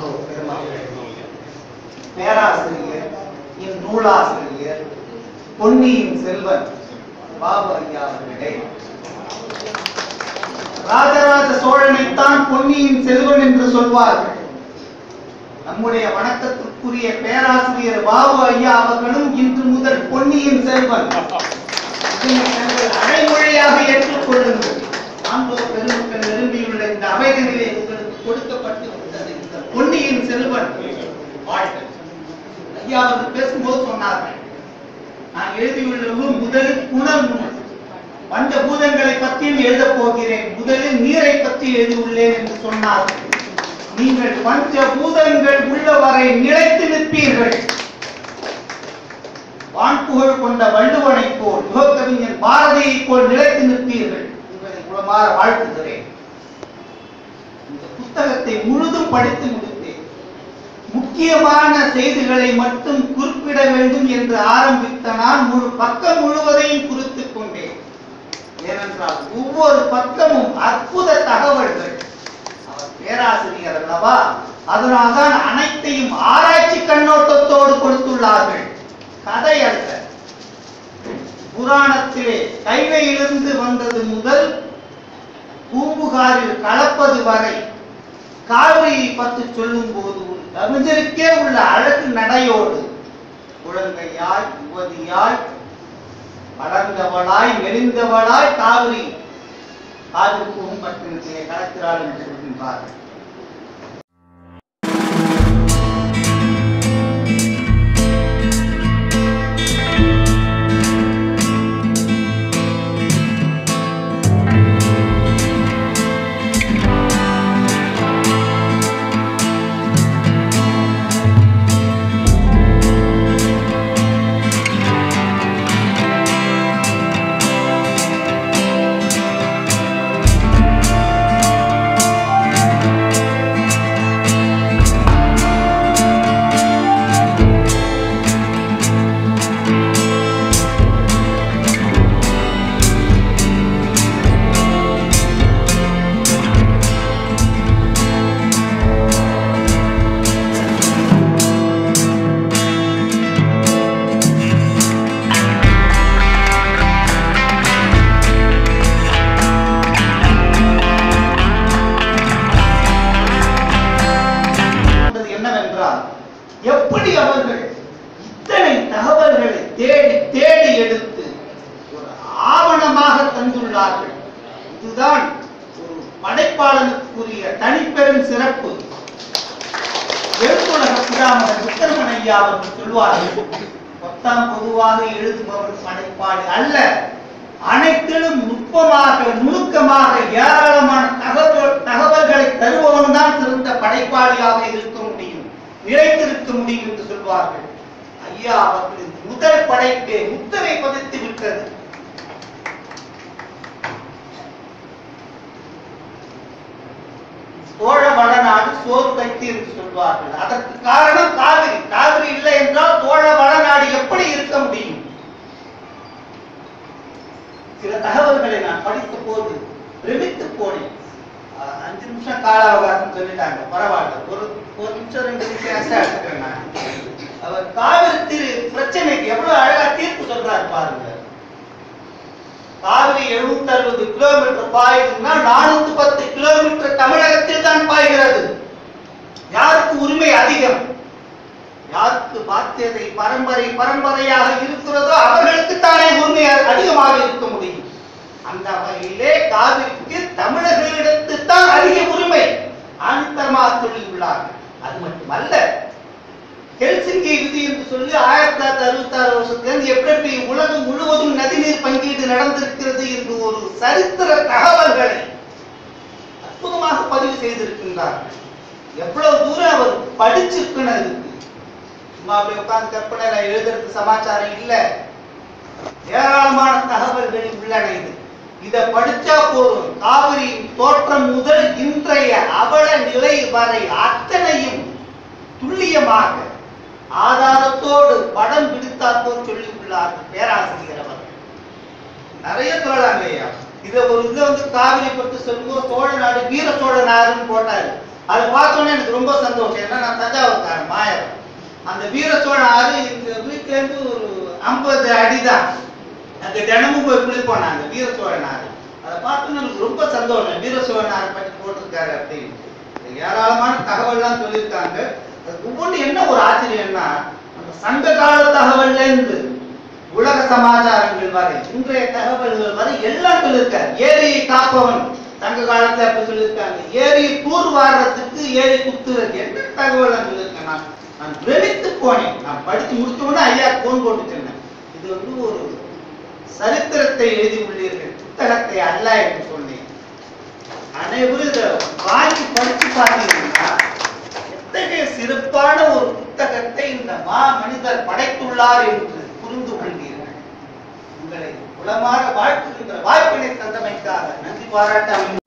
சான்றோர் பெருமக்களே பேராசிரியர் இந்நூலாசிரியர் பொன்னியின் செல்வன் பாபு ஐயா அவர்களே ராஜராஜ சோழனைத்தான் பொன்னியின் செல்வன் என்று சொல்வார்கள் நம்முடைய வணக்கத்திற்குரிய பேராசிரியர் பாபு ஐயா அவர்களும் இன்று முதல் பொன்னியின் செல்வன் இதனை தங்கள் அடைமொழியாக ஏற்றுக்கொள்ளுங்கள் சான்றோர் பெருமக்கள் விரும்பியுள்ள இந்த அவைகளிலே உங்களுக்கு கொடுக்கப்பட்டு விட்டது இந்த பொன்னியின் செல்வன் வாழ்க்கை ஐயா அவர்கள் பேசும்போது சொன்னார்கள் நான் எழுதியுள்ள நூல் முதலில் புனல் நூல் பஞ்ச பூதங்களை பற்றியும் எழுதப் போகிறேன் முதலில் நீரை பற்றி எழுதியுள்ளேன் என்று சொன்னார்கள் நீங்கள் பஞ்ச பூதங்கள் உள்ளவரை நிலைத்து நிற்பீர்கள் வான்புகழ் கொண்ட வள்ளுவனைப் போல் யுகக்கவிஞன் பாரதியைப் போல் நிலைத்து நிற்பீர்கள் உங்களை குணமாற வாழ்த்துகிறேன் இந்த புத்தகத்தை முழுதும் படித்து முடித்தேன் முக்கியமான செய்திகளை மட்டும் குறிப்பிட வேண்டும் என்று ஆரம்பித்த நான் முழு பக்கம் முழுவதையும் குறித்துக் கொண்டேன் ஏனென்றால் ஒவ்வொரு பக்கமும் அற்புத தகவல்கள் அவர் பேராசிரியர் அல்லவா அதனால்தான் அனைத்தையும் ஆராய்ச்சி கண்ணோட்டத்தோடு கொடுத்துள்ளார்கள் கதை அல்ல புராணத்திலே கைலையிலிருந்து வந்தது முதல் பூம்புகாரில் கலப்பது வரை காவிரியை பற்றி சொல்லும் போது கவிஞருக்கே உள்ள அழகு நடையோடு குழந்தையாய் யுவதியாய் வளர்ந்தவளாய் மெலிந்தவளாய் காவிரி காவிரி பூம்பட்டினத்திலே கலக்கிறாள் என்று சொல்கின்றார்கள் என்பது என்னவென்றால் எப்படி அவர்கள் இத்தனை தகவல்களை தேடி தேடி எடுத்து ஒரு ஆவணமாக தந்துள்ளார்கள் இதுதான் ஒரு படைப்பாளனுக்குரிய தனிப்பெரும் சிறப்பு எழுத்துலக பிதாமகர் விக்ரமன் ஐயா அவர்கள் சொல்வார்கள் மொத்தம் பொதுவாக எழுதுபவர் படைப்பாளி அல்ல அனைத்திலும் நுட்பமாக நுணுக்கமாக ஏராளமான தகவல் தகவல்களை தருபவன் தான் சிறந்த படைப்பாளியாக இருக்க முடியும் நிலைத்திருக்க முடியும் என்று சொல்வார்கள் ஐயா அவர்களின் முதல் படைப்பே முத்திரை பதித்து விட்டது சோழ வளநாடு சோறு வைத்து என்று சொல்வார்கள் அதற்கு காரணம் காவிரி காவிரி இல்லை என்றால் சோழ வளநாடு எப்படி இருக்க முடியும் சில தகவல்களை நான் படித்த போது பிரமித்து போனேன் அஹ் அஞ்சு நிமிஷம் கால அவகாசம் சொல்லிட்டாங்க பரவாயில்ல ஒரு ஒரு நிமிஷம் ரெண்டு நிமிஷம் எக்ஸ்ட்ரா எடுத்துக்கிறேன் நான் அவர் காவிரி திரு பிரச்சனைக்கு எவ்வளவு அழகா தீர்ப்பு சொல்றாரு பாருங்க காவிரி எழுநூத்தி அறுபது கிலோமீட்டர் பாயுதுன்னா நானூத்தி பத்து கிலோமீட்டர் தமிழகத்தில் தான் பாய்கிறது யாருக்கு உரிமை அதிகம் யாருக்கு பாத்தியதை பரம்பரை பரம்பரையாக இருக்கிறதோ அவர்களுக்கு தானே உரிமை அ- அதிகமாக இருக்க முடியும் அந்த வகையிலே காவிரிக்கு தமிழர்களிடத்து தான் அதிக உரிமை ஆணித்தரமாக சொல்லியுள்ளார்கள் அது மட்டுமல்ல ஹெல்சிங்கி விதி என்று சொல்லி ஆயிரத்தி தொள்ளாயிரத்தி அறுபத்தி ஆறு வருஷத்துல எப்படி எப்படி உலகம் முழுவதும் நதிநீர் பங்கீடு நடந்திருக்கிறது என்று ஒரு சரித்திர தகவல்களை அற்புதமாக பதிவு செய்திருக்கின்றார்கள் எவ்வளவு தூரம் அவர் படிச்சிருக்கணும் இதுக்கு சும்மா அப்படியே உட்கார்ந்து கற்பனையில எழுதுறதுக்கு சமாச்சாரம் இல்ல ஏராளமான தகவல்கள் உள்ளன இது இத படிச்சா போதும் காவிரியின் தோற்றம் முதல் இன்றைய அவல நிலை வரை அத்தனையும் துல்லியமாக ஆதாரத்தோடு படம் பிடித்தாற்போல் சொல்லி உள்ளார்கள் பேராசிரியர் அவர்கள் நிறைய சொல்லலாங்க ஐயா இத ஒரு இதுல வந்து காவிரி பற்றி சொல்லும்போது சோழ நாடு வீர சோழ நாடுன்னு போட்டாரு அதை பார்த்தோன்னே எனக்கு ரொம்ப சந்தோஷம் ஏன்னா நான் தஞ்சாவூர்காரன் மாயர் அந்த வீர சோழ ஆறு எங்க வீட்டுல இருந்து ஒரு ஐம்பது அடிதான் அங்க தினமும் போய் குளிப்போம் நாங்க வீர சோழன் ஆறு அதை பார்த்தோன்னே எனக்கு ரொம்ப சந்தோஷம் வீர சோழன் ஆறு பற்றி போட்டிருக்காரு அப்படின்னு இது ஏராளமான தகவல்லாம் சொல்லியிருக்காங்க அது ஒவ்வொன்று என்ன ஒரு ஆச்சரியம்னா அந்த சங்க கால தகவல்ல இருந்து உலக சமாச்சாரங்கள் வரை இன்றைய தகவல்கள் வரை எல்லாம் சொல்லியிருக்காரு ஏரியை காப்பவன் சங்க காலத்துல அப்ப சொல்லியிருக்காங்க ஏரியை தூர் வாடுறதுக்கு ஏரி குத்துறது என்ன தகவல் சொல்லியிருக்கேன் நான் நான் பிரமித்து போனேன் நான் படிச்சு முடிச்ச உடனே ஐயா போன் போட்டு சொன்னேன் இது வந்து ஒரு சரித்திரத்தை எழுதி உள்ளீர்கள் புத்தகத்தை அல்ல என்று சொன்னேன் அனைவரும் இதை வாங்கி படிச்சு பார்த்தீங்கன்னா எத்தகைய சிறப்பான ஒரு புத்தகத்தை இந்த மா மனிதர் படைத்துள்ளார் என்று புரிந்து கொள்வீர்கள் உங்களை உளமாற வாழ்த்துகின்ற வாய்ப்பினை தந்தமைக்காக நன்றி பாராட்ட